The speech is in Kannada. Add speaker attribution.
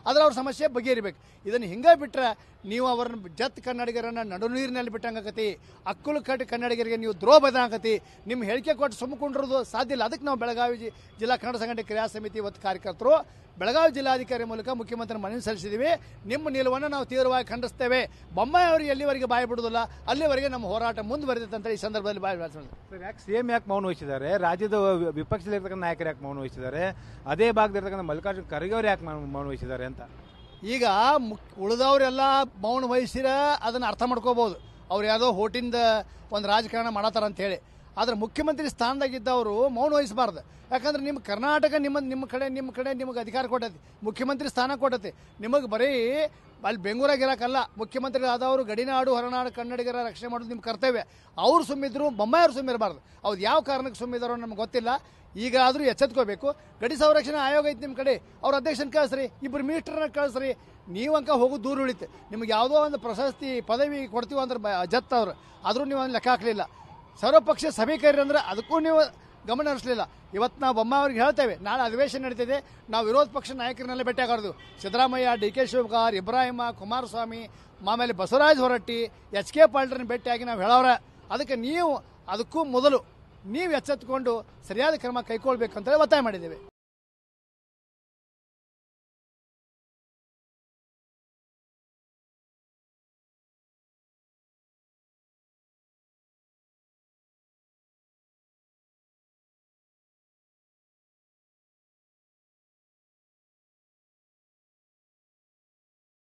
Speaker 1: ಆದ್ರೆ ಅವ್ರ ಸಮಸ್ಯೆ ಬಗೆಹರಿಬೇಕು ಇದನ್ನು ಹಿಂಗೆ ಬಿಟ್ರೆ ನೀವು ಅವ್ರನ್ನ ಜತ್ ಕನ್ನಡಿಗರನ್ನ ನಡು ನೀರಿನಲ್ಲಿ ಬಿಟ್ಟಂಗಾಕತಿ ಅಕ್ಕುಲು ಕಟ್ಟು ಕನ್ನಡಿಗರಿಗೆ ನೀವು ದ್ರೋಹ ಬದನಾಗತಿ ನಿಮ್ಮ ಹೇಳಿಕೆ ಕೊಟ್ಟು ಸುಮ್ಮಕೊಂಡಿರೋದು ಸಾಧ್ಯ ಇಲ್ಲ ಅದಕ್ಕೆ ನಾವು ಬೆಳಗಾವಿ ಜಿ- ಜಿಲ್ಲಾ ಕನ್ನಡ ಸಂಘಟನೆ ಕ್ರಿಯಾ ಸಮಿತಿ ಇವತ್ತು ಕಾರ್ಯಕರ್ತರು ಬೆಳಗಾವಿ ಜಿಲ್ಲಾಧಿಕಾರಿ ಮೂಲಕ ಮುಖ್ಯಮಂತ್ರಿ ಮನವಿ ಸಲ್ಲಿಸಿದ್ದೀವಿ ನಿಮ್ಮ ನಿಲುವನ್ನು ನಾವು ತೀವ್ರವಾಗಿ ಖಂಡಿಸ್ತೇವೆ ಬೊಮ್ಮಾಯಿ ಅವರಿಗೆ ಎಲ್ಲಿವರೆಗೆ ಬಾಯಿ ಬಿಡುವುದಿಲ್ಲ ಅಲ್ಲಿವರೆಗೆ ನಮ್ಮ ಹೋರಾಟ ಮುಂದುವರೆದಿದೆ ಅಂತ ಈ ಸಂದರ್ಭದಲ್ಲಿ ಬಾಯಿ ಬಿಡ್ತಾರೆ.
Speaker 2: ಸರ್ ಯಾಕೆ ಸಿಎಂ ಯಾಕೆ ಮೌನ ವಹಿಸಿದ್ದಾರೆ ರಾಜ್ಯದ ವಿ- ವಿಪಕ್ಷದಲ್ಲಿರ್ತಕ್ಕಂಥ ನಾಯಕರು ಯಾಕೆ ಮೌನ ವಹಿಸಿದ್ದಾರೆ ಅದೇ ಭಾಗದಲ್ಲಿರ್ತಕ್ಕಂಥ ಮಲ್ಲಿಕಾರ್ಜುನ ಖರ್ಗೆ ಅವರು ಯಾಕೆ ಮೌನ ಮೌನ ವಹಿಸಿದ್ದಾರೆ ಅಂತ
Speaker 1: ಈಗ ಮುಕ್ ಉಳಿದವರೆಲ್ಲ ಮೌನ ವಹಿಸಿರ ಅದನ್ನು ಅರ್ಥ ಮಾಡ್ಕೋಬಹುದು ಅವ್ರು ಯಾವುದೋ ಹೋಟಿಂದ ಒಂದು ರಾಜಕಾರಣ ಮಾಡತ್ತಾರ ಅಂತ ಹೇಳಿ ಆದ್ರೆ ಮುಖ್ಯಮಂತ್ರಿ ಸ್ಥಾನದಾಗಿದ್ದವರು ಮೌನ ವಹಿಸಬಾರ್ದು ಯಾಕಂದ್ರೆ ನಿಮ್ಮ ಕರ್ನಾಟಕ ನಿಮ್ಮ ನಿಮ್ಮ ಕಡೆ ನಿಮ್ಮ ಕಡೆ ನಿಮಗೆ ಅಧಿಕಾರ ಕೊಟ್ಟೈತಿ ಮುಖ್ಯಮಂತ್ರಿ ಸ್ಥಾನ ಕೊಟ್ಟೈತಿ ನಿಮಗೆ ಬರೀ ಅಲ್ಲಿ ಬೆಂಗಳೂರಾಗ ಇರಕ್ಕಲ್ಲ ಮುಖ್ಯಮಂತ್ರಿ ಆದವರು ಗಡಿನಾಡು ಹೊರನಾಡು ಕನ್ನಡಿಗರ ರಕ್ಷಣೆ ಮಾಡೋದು ನಿಮ್ಮ ಕರ್ತವ್ಯ ಅವ್ರು ಸುಮ್ಮಿದ್ರು ಬೊಮ್ಮಾಯವ್ರು ಸುಮ್ಮಿರಬಾರ್ದು ಅವ್ರು ಯಾವ ಕಾರಣಕ್ಕೆ ಸುಮ್ಮಿದಾರೋ ನಮ್ಗೆ ಗೊತ್ತಿಲ್ಲ ಈಗ ಆದರೂ ಎಚ್ಚೆತ್ಕೋಬೇಕು ಗಡಿ ಸಂರಕ್ಷಣಾ ಆಯೋಗ ಐತಿ ನಿಮ್ಮ ಕಡೆ ಅವ್ರ ಅಧ್ಯಕ್ಷನ ಕಳಿಸ್ರಿ ಇಬ್ಬರು ಮಿನಿಸ್ಟರ್ನ ಕಳಿಸ್ರಿ ನೀವಂಕ ಹೋಗು ದೂರ ಉಳಿತು ನಿಮ್ಗೆ ಯಾವುದೋ ಒಂದು ಪ್ರಶಸ್ತಿ ಪದವಿ ಕೊಡ್ತೀವಿ ಅಂದ್ರೆ ಬ- ಜತ್ ಅವ್ರು ಆದರೂ ನೀವು ಅದನ್ನ ಲೆಕ್ಕ ಹಾಕಲಿಲ್ಲ ಸರ್ವಪಕ್ಷ ಸಭೆ ಕರೀರಿ ಅಂದ್ರೆ ಅದಕ್ಕೂ ನೀವು ಗಮನ ಹರಿಸಲಿಲ್ಲ ಇವತ್ತು ನಾವು ಬೊಮ್ಮ ಅವ್ರಿಗೆ ಹೇಳ್ತೇವೆ ನಾಳೆ ಅಧಿವೇಶನ ನಡೀತಿದೆ ನಾವು ವಿರೋಧ ಪಕ್ಷ ನಾಯಕರನ್ನೆಲ್ಲ ಭೇಟಿಯಾಗೋದು ಸಿದ್ದರಾಮಯ್ಯ ಡಿ ಕೆ ಶಿವಕುಮಾರ್ ಇಬ್ರಾಹಿಮ ಕುಮಾರಸ್ವಾಮಿ ಆಮೇಲೆ ಬಸವರಾಜ ಹೊರಟ್ಟಿ ಎಚ್ ಕೆ ಪಾಲ್ರನ್ನ ಭೇಟಿಯಾಗಿ ನಾವು ಹೇಳೋರ ಅದಕ್ಕೆ ನೀವು ಅದಕ್ಕೂ ಮೊದಲು ನೀವು ಎಚ್ಚೆತ್ತುಕೊಂಡು ಸರಿಯಾದ ಕ್ರಮ ಕೈಗೊಳ್ಬೇಕು ಅಂತೇಳಿ ಒತ್ತಾಯ ಮಾಡಿದ್ದೇವೆ